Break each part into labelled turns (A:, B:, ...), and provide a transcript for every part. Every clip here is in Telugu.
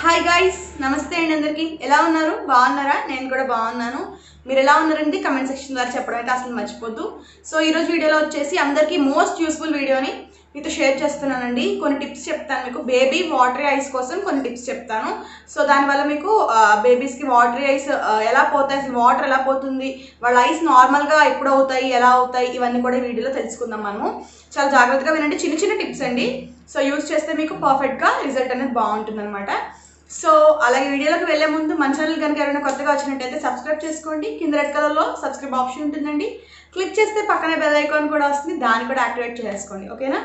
A: హాయ్ గైస్ నమస్తే అండి అందరికి ఎలా ఉన్నారు బాగున్నారా నేను కూడా బాగున్నాను మీరు ఎలా ఉన్నారండి కమెంట్ సెక్షన్ ద్వారా చెప్పడం అయితే అసలు మర్చిపోద్దు సో ఈరోజు వీడియోలో వచ్చేసి అందరికీ మోస్ట్ యూస్ఫుల్ వీడియోని మీతో షేర్ చేస్తున్నానండి కొన్ని టిప్స్ చెప్తాను మీకు బేబీ వాటరీ ఐస్ కోసం కొన్ని టిప్స్ చెప్తాను సో దానివల్ల మీకు బేబీస్కి వాటరీ ఐస్ ఎలా పోతాయి అసలు వాటర్ ఎలా పోతుంది వాళ్ళ ఐస్ నార్మల్గా ఎప్పుడు అవుతాయి ఎలా అవుతాయి ఇవన్నీ కూడా ఈ వీడియోలో తెలుసుకుందాం మనము చాలా జాగ్రత్తగా వినండి చిన్న చిన్న టిప్స్ అండి సో యూస్ చేస్తే మీకు పర్ఫెక్ట్గా రిజల్ట్ అనేది బాగుంటుంది అనమాట సో అలాగే వీడియోలోకి వెళ్ళే ముందు మన ఛానల్ కనుక ఎవరైనా కొత్తగా వచ్చినట్టయితే సబ్స్క్రైబ్ చేసుకోండి కింద రెడ్ కలర్లో సబ్స్క్రైబ్ ఆప్షన్ ఉంటుందండి క్లిక్ చేస్తే పక్కనే బెల్ ఐకాన్ కూడా వస్తుంది దాన్ని కూడా యాక్టివేట్ చేసుకోండి ఓకేనా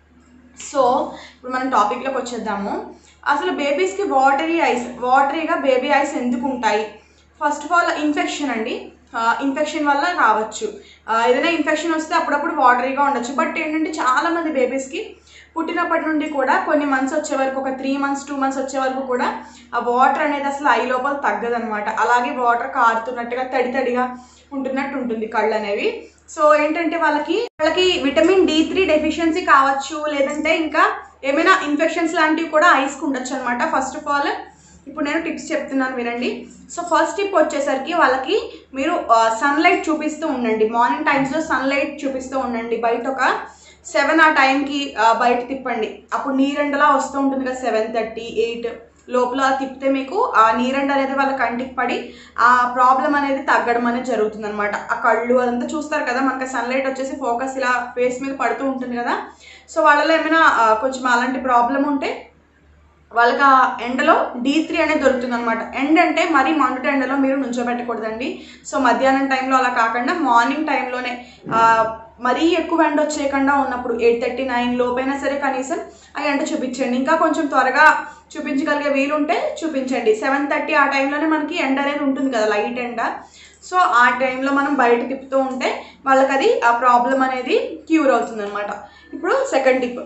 A: సో ఇప్పుడు మనం టాపిక్లోకి వచ్చేద్దాము అసలు బేబీస్కి వాటరీ ఐస్ వాటరీగా బేబీ ఐస్ ఎందుకు ఉంటాయి ఫస్ట్ ఆఫ్ ఆల్ ఇన్ఫెక్షన్ అండి ఇన్ఫెక్షన్ వల్ల రావచ్చు ఆ, ఏదైనా ఇన్ఫెక్షన్ వస్తే అప్పుడప్పుడు వాటరీగా ఉండొచ్చు బట్ ఏంటంటే చాలామంది బేబీస్కి పుట్టినప్పటి నుండి కూడా కొన్ని మంత్స్ వచ్చే వరకు ఒక త్రీ మంత్స్ టూ మంత్స్ వచ్చే వరకు కూడా ఆ వాటర్ అనేది అసలు ఐ లోపల తగ్గదనమాట అలాగే వాటర్ కారుతున్నట్టుగా తడి తడిగా ఉంటున్నట్టు ఉంటుంది కళ్ళు అనేవి సో ఏంటంటే వాళ్ళకి వాళ్ళకి విటమిన్ డి త్రీ డెఫిషియన్సీ కావచ్చు లేదంటే ఇంకా ఏమైనా ఇన్ఫెక్షన్స్ లాంటివి కూడా ఐస్కి ఉండొచ్చు అనమాట ఫస్ట్ ఆఫ్ ఆల్ ఇప్పుడు నేను టిప్స్ చెప్తున్నాను వినండి సో ఫస్ట్ టిప్ వచ్చేసరికి వాళ్ళకి మీరు సన్లైట్ చూపిస్తూ ఉండండి మార్నింగ్ టైమ్స్లో సన్లైట్ చూపిస్తూ ఉండండి బయట ఒక సెవెన్ ఆ టైంకి బయట తిప్పండి అప్పుడు నీరెండలా వస్తూ ఉంటుంది కదా సెవెన్ థర్టీ ఎయిట్ లోపల తిప్పితే మీకు ఆ నీరెండ అనేది వాళ్ళ కంటికి పడి ఆ ప్రాబ్లం అనేది తగ్గడం అనేది జరుగుతుంది అనమాట ఆ కళ్ళు అదంతా చూస్తారు కదా మనకి సన్లైట్ వచ్చేసి ఫోకస్ ఇలా ఫేస్ మీద పడుతూ ఉంటుంది కదా సో వాళ్ళలో ఏమైనా ఆ, కొంచెం అలాంటి ప్రాబ్లం ఉంటే వాళ్ళకి ఆ ఎండలో డీ త్రీ అనేది దొరుకుతుంది అనమాట ఎండ్ అంటే మరీ మండుట ఎండలో మీరు నుంచోబెట్టకూడదండి సో మధ్యాహ్నం టైంలో అలా కాకుండా మార్నింగ్ టైంలోనే ఆ, మరీ ఎక్కువ ఎండ వచ్చేయకుండా ఉన్నప్పుడు ఎయిట్ థర్టీ నైన్ లోపైనా సరే కనీసం ఆ ఎండ చూపించండి ఇంకా కొంచెం త్వరగా చూపించగలిగే వీలుంటే చూపించండి సెవెన్ థర్టీ ఆ టైంలోనే మనకి ఎండ అనేది ఉంటుంది కదా లైట్ ఎండ సో ఆ టైంలో మనం బయట తిప్పుతూ ఉంటే వాళ్ళకి అది ఆ ప్రాబ్లం అనేది క్యూర్ అవుతుంది అనమాట ఇప్పుడు సెకండ్ టిప్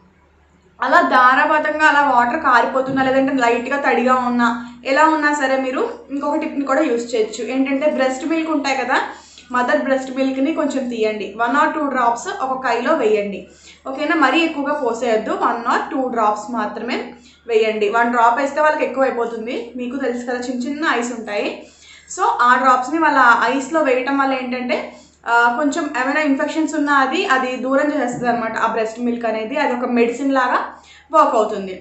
A: అలా ధారాపాతంగా అలా వాటర్ కారిపోతున్నా లేదంటే లైట్గా తడిగా ఉన్నా ఎలా ఉన్నా సరే మీరు ఇంకొక టిప్ని కూడా యూస్ చేయొచ్చు ఏంటంటే బ్రెస్ట్ మిల్క్ ఉంటాయి కదా మదర్ బ్రెస్ట్ మిల్క్ని కొంచెం తీయండి వన్ ఆర్ టూ డ్రాప్స్ ఒక కైలో వేయండి ఓకేనా మరీ ఎక్కువగా పోసేయద్దు వన్ ఆర్ టూ డ్రాప్స్ మాత్రమే వేయండి వన్ డ్రాప్ వేస్తే వాళ్ళకి ఎక్కువ అయిపోతుంది మీకు తెలుసు కదా చిన్న చిన్న ఐస్ ఉంటాయి సో ఆ డ్రాప్స్ని వాళ్ళ ఐస్లో వేయటం వల్ల ఏంటంటే ఆ, కొంచెం ఏమైనా ఇన్ఫెక్షన్స్ ఉన్నా అది అది దూరం చేస్తుంది అనమాట ఆ బ్రెస్ట్ మిల్క్ అనేది అది ఒక మెడిసిన్ లాగా వర్క్ అవుతుంది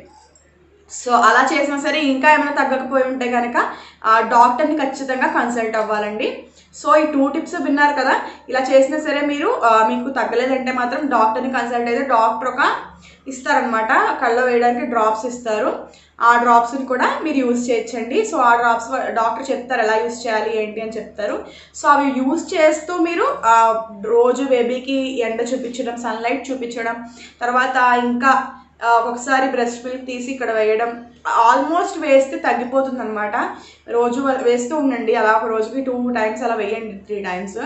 A: సో అలా చేసినా సరే ఇంకా ఏమైనా తగ్గకపోయి ఉంటే కనుక ఆ డాక్టర్ని ఖచ్చితంగా కన్సల్ట్ అవ్వాలండి సో ఈ టూ టిప్స్ విన్నారు కదా ఇలా చేసినా సరే మీరు ఆ, మీకు తగ్గలేదంటే మాత్రం డాక్టర్ని కన్సల్ట్ అయితే డాక్టర్ ఒక ఇస్తారనమాట కళ్ళలో వేయడానికి డ్రాప్స్ ఇస్తారు ఆ డ్రాప్స్ని కూడా మీరు యూజ్ చేయొచ్చండి సో ఆ డ్రాప్స్ డాక్టర్ చెప్తారు ఎలా యూజ్ చేయాలి ఏంటి అని చెప్తారు సో అవి యూజ్ చేస్తూ మీరు ఆ, రోజు బేబీకి ఎండ చూపించడం సన్లైట్ చూపించడం తర్వాత ఇంకా ఆ, ఒకసారి బ్రెస్ట్ మిల్క్ తీసి ఇక్కడ వేయడం ఆల్మోస్ట్ వేస్తే తగ్గిపోతుంది అనమాట రోజు వే- వేస్తూ ఉండండి అలా ఒక రోజుకి టూ టైమ్స్ అలా వేయండి త్రీ టైమ్స్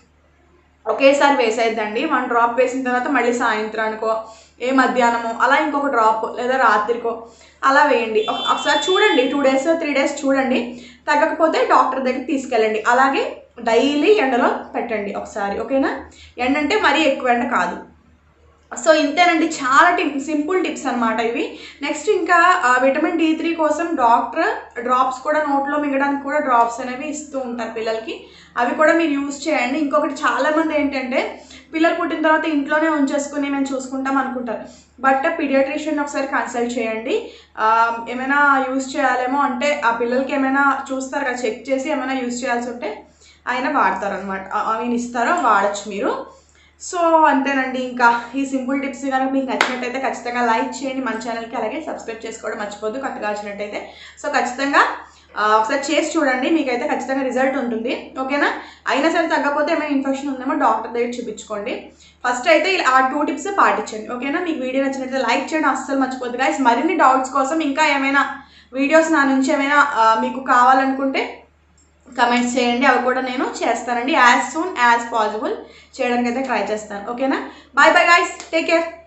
A: ఒకేసారి వేసేద్దండి వన్ డ్రాప్ వేసిన తర్వాత మళ్ళీ సాయంత్రానికో ఏ మధ్యాహ్నమో అలా ఇంకొక డ్రాప్ లేదా రాత్రికో అలా వేయండి ఒక- ఒకసారి చూడండి టూ డేస్ త్రీ డేస్ చూడండి తగ్గకపోతే డాక్టర్ దగ్గరికి తీసుకెళ్ళండి అలాగే డైలీ ఎండలో పెట్టండి ఒకసారి ఓకేనా ఎండ అంటే మరీ ఎక్కువ ఎండ కాదు సో ఇంతేనండి చాలా టిప్ సింపుల్ టిప్స్ అనమాట ఇవి నెక్స్ట్ ఇంకా ఆ, విటమిన్ డి త్రీ కోసం డాక్టర్ డ్రాప్స్ కూడా నోట్లో మింగడానికి కూడా డ్రాప్స్ అనేవి ఇస్తూ ఉంటారు పిల్లలకి అవి కూడా మీరు యూజ్ చేయండి ఇంకొకటి చాలామంది ఏంటంటే పిల్లలు పుట్టిన తర్వాత ఇంట్లోనే ఉంచేసుకుని మేము చూసుకుంటాం అనుకుంటారు బట్ పీడియాట్రిషియన్ ఒకసారి కన్సల్ట్ చేయండి ఆ, ఏమైనా యూజ్ చేయాలేమో అంటే ఆ పిల్లలకి ఏమైనా చూస్తారు కదా చెక్ చేసి ఏమైనా యూజ్ చేయాల్సి ఉంటే ఆయన వాడతారు అనమాట అవి ఇస్తారో వాడచ్చు మీరు సో అంతేనండి ఇంకా ఈ సింపుల్ టిప్స్ కనుక మీకు నచ్చినట్టయితే ఖచ్చితంగా లైక్ చేయండి మన ఛానల్కి అలాగే సబ్స్క్రైబ్ చేసుకోవడం మర్చిపోద్దు కొత్తగా వచ్చినట్టయితే సో ఖచ్చితంగా ఆ, ఒకసారి చేసి చూడండి మీకైతే ఖచ్చితంగా రిజల్ట్ ఉంటుంది ఓకేనా అయినా సరే తగ్గకపోతే ఏమైనా ఇన్ఫెక్షన్ ఉందేమో డాక్టర్ దగ్గర చూపించుకోండి ఫస్ట్ అయితే ఇలా ఆ టూ టిప్స్ పాటించండి ఓకేనా మీకు వీడియో నచ్చినట్లయితే లైక్ చేయడం అస్సలు మర్చిపోద్దు గాయస్ మరిన్ని డౌట్స్ కోసం ఇంకా ఏమైనా వీడియోస్ నా నుంచి ఏమైనా ఆ, మీకు కావాలనుకుంటే కమెంట్స్ చేయండి అవి కూడా నేను చేస్తానండి యాజ్ సూన్ యాజ్ పాసిబుల్ చేయడానికి అయితే ట్రై చేస్తాను ఓకేనా bye bye guys take care